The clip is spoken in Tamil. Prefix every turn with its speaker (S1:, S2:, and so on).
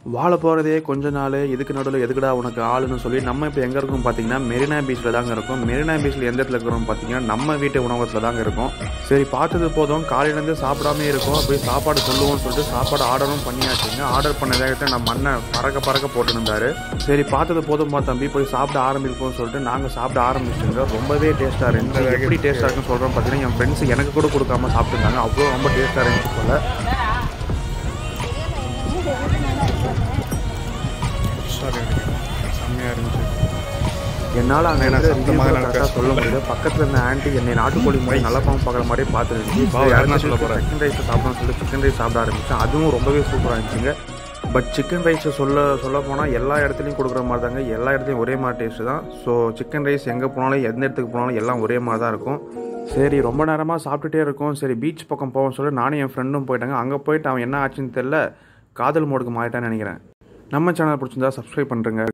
S1: வாழ போகிறதே கொஞ்ச நாள் இதுக்கு நடுவில் எதுக்குடா உனக்கு ஆளுன்னு சொல்லி நம்ம இப்போ எங்கே இருக்கோம் பார்த்தீங்கன்னா மெரினா பீச்சில் தாங்க இருக்கோம் மெரினா பீச்சில் எந்த இடத்துல இருக்கிறோம் பார்த்தீங்கன்னா நம்ம வீட்டு உணவகத்தில் தாங்க இருக்கோம் சரி பார்த்தது போதும் காலையிலேருந்து சாப்பிடாமே இருக்கோம் போய் சாப்பாடு சொல்லுவோம்னு சொல்லிட்டு சாப்பாடு ஆர்டரும் பண்ணியாச்சுங்க ஆர்டர் பண்ண வேகத்தை நம்ம அண்ணன் பறக்க பறக்க போட்டுருந்தாரு சரி பார்த்தது போதும்பா தம்பி போய் சாப்பிட ஆரம்பிப்போம்னு சொல்லிட்டு நாங்கள் சாப்பிட ஆரம்பிச்சிங்க ரொம்பவே டேஸ்ட்டாக இருந்துச்சு எப்படி டேஸ்ட்டாக இருக்குன்னு சொல்கிறோம் பார்த்தீங்கன்னா என் ஃப்ரெண்ட்ஸ் எனக்கு கூட கொடுக்காம சாப்பிட்டுருந்தாங்க அவ்வளோ ரொம்ப டேஸ்ட்டாக இருந்துச்சு போல்
S2: சாரி செம்மையாக இருந்துச்சு
S1: என்னால் அங்கே
S2: ஏன்னா
S1: என்ன
S2: சத்தமாக
S1: கரெக்டாக
S2: நடக்க
S1: சொல்ல முடியல பக்கத்தில் இருந்த ஆண்டி என்னை நாட்டுக்கோழி முறை நல்ல பாம்பு பார்க்குற மாதிரியே பார்த்துருந்துச்சு
S2: வா, யாருன்னா சொல்ல போறா?
S1: சிக்கன் ரைஸ் சாப்பிடணும்னு சொல்லி சிக்கன் ரைஸ் சாப்பிட ஆரம்பிச்சேன் அதுவும் ரொம்பவே சூப்பராக இருந்துச்சுங்க பட் சிக்கன் ரைஸ் சொல்ல சொல்ல போனால் எல்லா இடத்துலையும் கொடுக்குற மாதிரி தாங்க எல்லா இடத்துலையும் ஒரே மாதிரி டேஸ்ட்டு தான் ஸோ சிக்கன் ரைஸ் எங்கே போனாலும் எந்த இடத்துக்கு போனாலும் எல்லாம் ஒரே மாதிரி தான் இருக்கும் சரி ரொம்ப நேரமாக சாப்பிட்டுட்டே இருக்கோம் சரி பீச் பக்கம் போவோம்னு சொல்லி நானும் என் ஃப்ரெண்டும் போயிட்டாங்க அங்கே போயிட்டு அவன் என்ன ஆச்சுன்னு தெரில காதல் மோடுக்கு மாறிட்டான்னு நினைக்கிறேன் நம்ம சேனல் பிடிச்சிருந்தா சப்ஸ்கிரைப் பண்ணுறேங்க